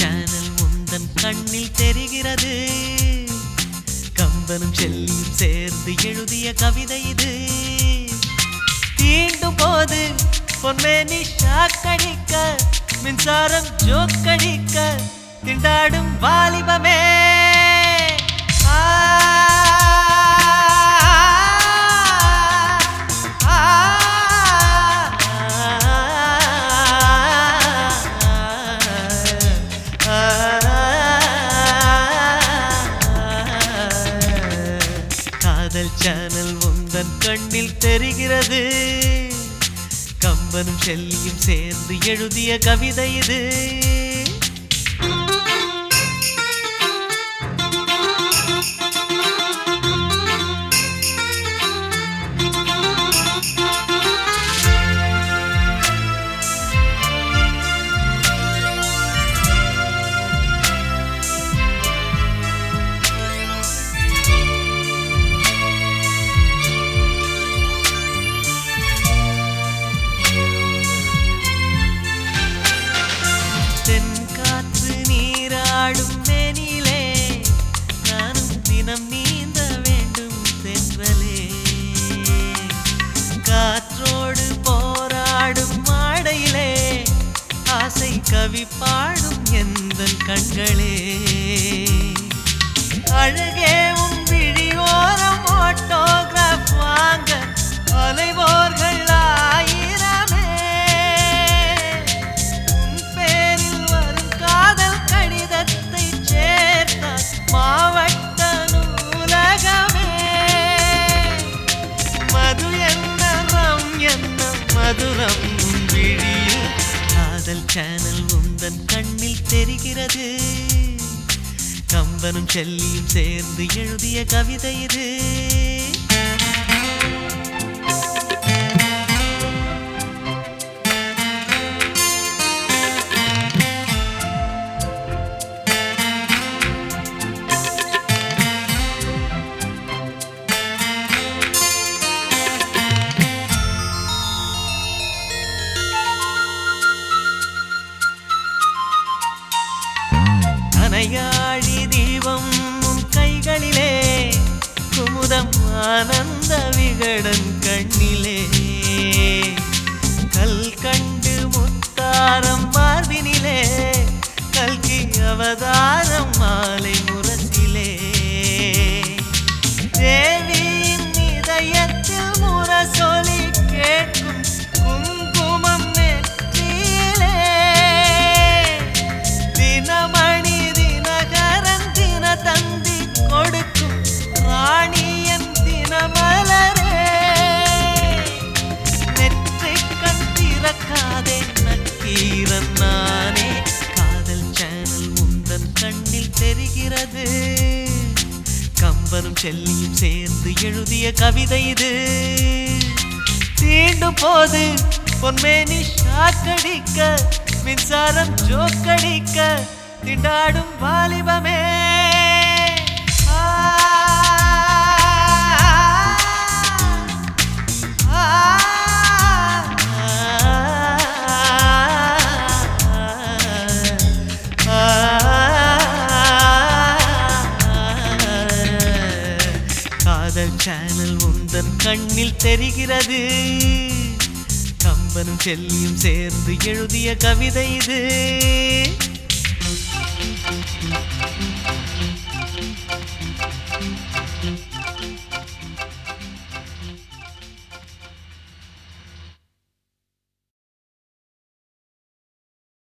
channel உந்தன் கண்ணில் தெரிகிறது கம்பனும் செல்லியும் சேர்ந்து எழுதிய கவிதை இது தீண்டும் போது பொன்மேனி ஷாக்கடிக்க மின்சாரம் ஜோக்கடிக்க திண்டாடும் வாலிபமே ஆ, ஆ, காதல் சேனல் உந்தன் கண்ணில் தெரிகிறது கம்பனும் செல்லியும் சேர்ந்து எழுதிய கவிதை இது தென்காற்று நீராடும் மேனிலே நானும் தினம் நீந்த வேண்டும் தென்றலே காற்றோடு போராடும் மாடையிலே ஆசை கவி பாடும் எந்த கண்களே அழகே உன் விழியோரம் ஆட்டோகிராஃப் வாங்க அலைவோர்கள் ஆயிரமே உன் பேரில் வரும் காதல் கடிதத்தை சேர்த்தால் மாவட்ட நூலகமே மது என்ன ரம் என்ன மதுரம் உன் விழியில் காதல் சேனல் உந்தன் கண்ணில் தெரிகிறது கம்பனும் செல்லியும் சேர்ந்து எழுதிய கவிதை இது அனையாழி தீபம் உன் கைகளிலே குமுதம் ஆனந்த விகடன் கண்ணிலே கல் கண்டு முத்தாரம் மார்பினிலே கல்கி அவதாரம் மாலை முரசிலே தேவியின் இதயத்தில் முரசொலி கேட்கும் குங்குமம் நெற்றியிலே தினமணி தினகரன் தின தந்தி கொடுக்கும் ராணியன் தினமலரே நெற்றிக் கண் திறக்காதே நக்கீரன் நானே காதல் சேனல் உந்தன் கண்ணில் தெரிகிறது கம்பனும் செல்லியும் சேர்ந்து எழுதிய கவிதை இது தீண்டும் போது பொன்மேனி ஷாக்கடிக்க மின்சாரம் ஜோக்கடிக்க திண்டாடும் வாலிபமே ஆ, ஆ, காதல் சேனல் உந்தன் கண்ணில் தெரிகிறது கம்பனும் செல்லியும் சேர்ந்து எழுதிய கவிதை இது